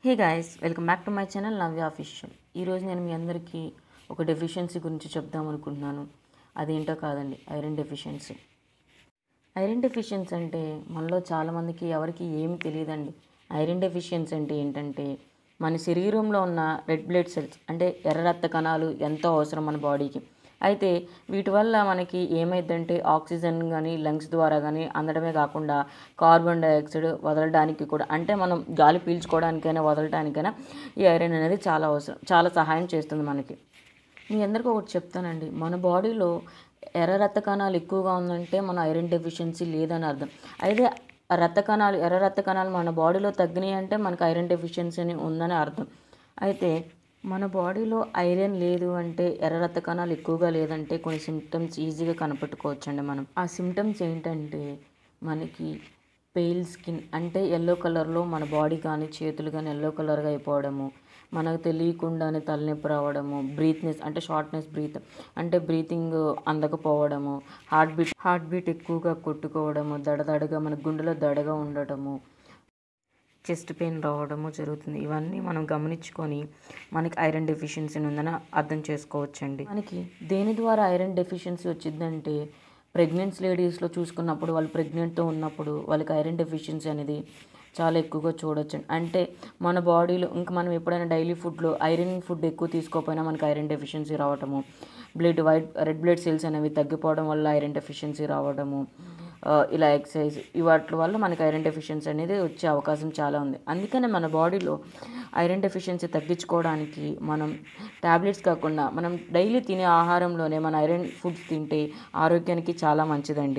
hey guys welcome back to my channel Navya official ఈరోజు నేను మీ అందరికీ ఒక డెఫిషియన్సీ గురించి చెప్దాం అనుకుంటున్నాను అదేంటో కాదండి ఐరన్ డెఫిషియన్సీ ఐరన్ డెఫిషియన్సీ అంటే మనలో చాలామందికి ఎవరికి ఏమి తెలియదండి ఐరన్ డెఫిషియన్సీ అంటే ఏంటంటే మన శరీరంలో ఉన్న రెడ్ బ్లడ్ సెల్స్ అంటే ఎర్ర రక్త కణాలు ఎంతో అవసరం మన బాడీకి అయితే వీటి వల్ల మనకి ఏమైందంటే ఆక్సిజన్ కానీ లంగ్స్ ద్వారా కానీ అందడమే కాకుండా కార్బన్ డైఆక్సైడ్ వదలడానికి కూడా అంటే మనం గాలి పీల్చుకోవడానికైనా వదలడానికైనా ఈ ఐరన్ అనేది చాలా అవసరం చాలా సహాయం చేస్తుంది మనకి మీ అందరికీ ఒకటి చెప్తానండి మన బాడీలో ఎర్ర రక్త కణాలు ఎక్కువగా ఉందంటే మన ఐరన్ డెఫిషియన్సీ లేదని అర్థం అయితే ఆ రక్త కణాలు ఎర్ర రక్త కణాలు మన బాడీలో తగ్గినాయి అంటే మనకు ఐరన్ డెఫిషియన్సీ అని ఉందని అర్థం అయితే మన బాడీలో ఐరన్ లేదు అంటే ఎర్ర రక్త కణాలు ఎక్కువగా లేదంటే కొన్ని సిమ్టమ్స్ ఈజీగా కనిపెట్టుకోవచ్చండి మనం ఆ సిమ్టమ్స్ ఏంటంటే మనకి పెయిల్ స్కిన్ అంటే ఎల్లో కలర్లో మన బాడీ కానీ చేతులు కానీ ఎల్లో కలర్గా అయిపోవడము మనకు తెలియకుండానే తలనొప్పి రావడము బ్రీత్నెస్ అంటే షార్ట్నెస్ బ్రీత్ అంటే బ్రీతింగ్ అందకపోవడము హార్ట్ బీట్ హార్ట్ బీట్ ఎక్కువగా కొట్టుకోవడము దడదడగా మన గుండెలో దడగా ఉండటము చెస్ట్ పెయిన్ రావడము జరుగుతుంది ఇవన్నీ మనం గమనించుకొని మనకి ఐరన్ డెఫిషియన్సీ ఉందని అర్థం చేసుకోవచ్చండి మనకి దేని ద్వారా ఐరన్ డెఫిషియన్సీ వచ్చిందంటే ప్రెగ్నెంట్స్ లేడీస్లో చూసుకున్నప్పుడు వాళ్ళు ప్రెగ్నెంట్తో ఉన్నప్పుడు వాళ్ళకి ఐరన్ డెఫిషియన్సీ అనేది చాలా ఎక్కువగా చూడొచ్చు అంటే మన బాడీలో ఇంకా మనం ఎప్పుడైనా డైలీ ఫుడ్లో ఐరన్ ఫుడ్ ఎక్కువ తీసుకోకపోయినా మనకి ఐరన్ డెఫిషియన్సీ రావడము blood white red blood cells అనేవి తగ్గిపోవడం వల్ల ఐరన్ డెఫిషియన్సీ రావడము ఆ, ఇలా ఎక్సర్సైజ్ వాటి వల్ల మనకి ఐరన్ డెఫిషియన్సీ అనేది వచ్చే అవకాశం చాలా ఉంది అందుకనే మన బాడీలో ఐరన్ డెఫిషియన్సీ తగ్గించుకోవడానికి మనం టాబ్లెట్స్ కాకుండా మనం డైలీ తినే ఆహారంలోనే మన ఐరన్ ఫుడ్స్ తింటే ఆరోగ్యానికి చాలా మంచిదండి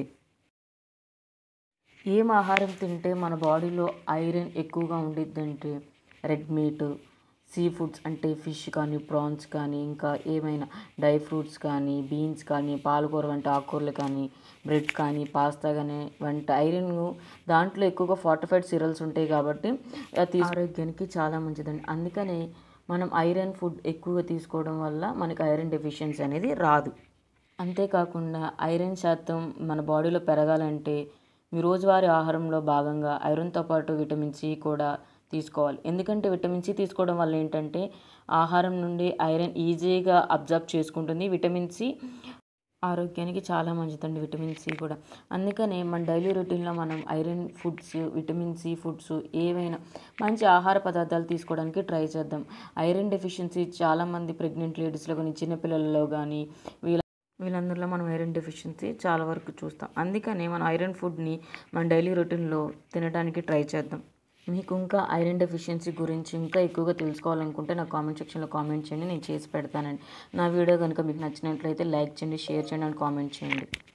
ఏం ఆహారం తింటే మన బాడీలో ఐరన్ ఎక్కువగా ఉండిద్దంటే రెడ్ మీట్ సీ ఫుడ్స్ అంటే ఫిష్ కానీ ప్రాన్స్ కానీ ఇంకా ఏమైనా డ్రై ఫ్రూట్స్ కానీ బీన్స్ కానీ పాలకూర వంటి ఆకుకూరలు కానీ బ్రెడ్ కానీ పాస్తా కానీ వంటి ఐరన్ దాంట్లో ఎక్కువగా ఫార్టిఫైడ్ సిరల్స్ ఉంటాయి కాబట్టి అది ఆరోగ్యానికి చాలా మంచిదండి అందుకనే మనం ఐరన్ ఫుడ్ ఎక్కువగా తీసుకోవడం వల్ల మనకి ఐరన్ డెఫిషియన్సీ అనేది రాదు అంతేకాకుండా ఐరన్ శాతం మన బాడీలో పెరగాలంటే మీ రోజువారీ ఆహారంలో భాగంగా ఐరన్తో పాటు విటమిన్ సి కూడా తీసుకోవాలి ఎందుకంటే విటమిన్ సి తీసుకోవడం వల్ల ఏంటంటే ఆహారం నుండి ఐరన్ ఈజీగా అబ్జర్బ్ చేసుకుంటుంది విటమిన్ సి ఆరోగ్యానికి చాలా మంచిదండి విటమిన్ సి కూడా అందుకనే మన డైలీ రొటీన్లో మనం iron foods vitamin C foods ఏవైనా మంచి ఆహార పదార్థాలు తీసుకోవడానికి ట్రై చేద్దాం ఐరన్ డెఫిషియన్సీ చాలామంది ప్రెగ్నెంట్ లేడీస్లో కానీ చిన్నపిల్లలలో కానీ వీళ్ళ వీళ్ళందరిలో మనం ఐరన్ డెఫిషియన్సీ చాలా వరకు చూస్తాం అందుకనే మనం ఐరన్ ఫుడ్ని మన డైలీ రొటీన్లో తినడానికి ట్రై చేద్దాం మీకు ఇంకా ఐరన్ డెఫిషియన్సీ గురించి ఇంకా ఎక్కువగా తెలుసుకోవాలనుకుంటే నా కామెంట్ సెక్షన్లో కామెంట్ చేయండి నేను చేసి పెడతానండి నా వీడియో కనుక మీకు నచ్చినట్లయితే లైక్ చేయండి షేర్ చేయండి అండ్ కామెంట్ చేయండి